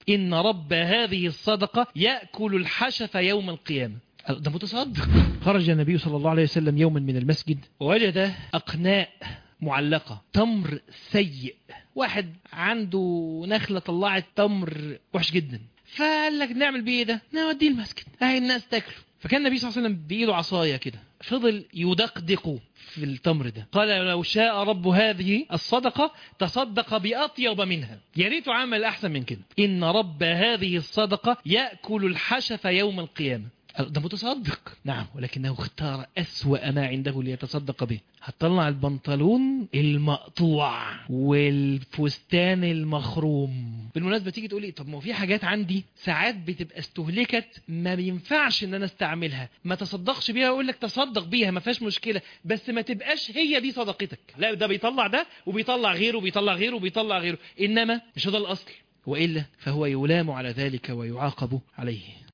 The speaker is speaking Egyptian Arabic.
إن رب هذه الصدقة يأكل الحشف يوم القيامة ده متصدق خرج النبي صلى الله عليه وسلم يوما من المسجد ووجد أقناء معلقة تمر سيء واحد عنده نخلة طلعت تمر وحش جدا فقال لك نعمل بيه إيه ده نوديه المسجد اهي الناس تاكله فكان النبي صلى الله عليه وسلم بايده عصايه كده فضل يدقدق في التمر ده قال لو شاء رب هذه الصدقة تصدق بأطيب منها يا ريته عمل أحسن من كده إن رب هذه الصدقة يأكل الحشف يوم القيامة ده متصدق نعم ولكنه اختار أسوأ ما عنده ليتصدق به هتطلع البنطلون المقطوع والفستان المخروم بالمناسبة تيجي تقولي طب ما هو في حاجات عندي ساعات بتبقى استهلكت ما بينفعش ان انا استعملها ما تصدقش بيها اقول لك تصدق بيها ما فيهاش مشكلة بس ما تبقاش هي دي صدقتك لا ده بيطلع ده وبيطلع غيره وبيطلع غيره وبيطلع غيره انما مش هو ده الاصل وإلا فهو يلام على ذلك ويعاقب عليه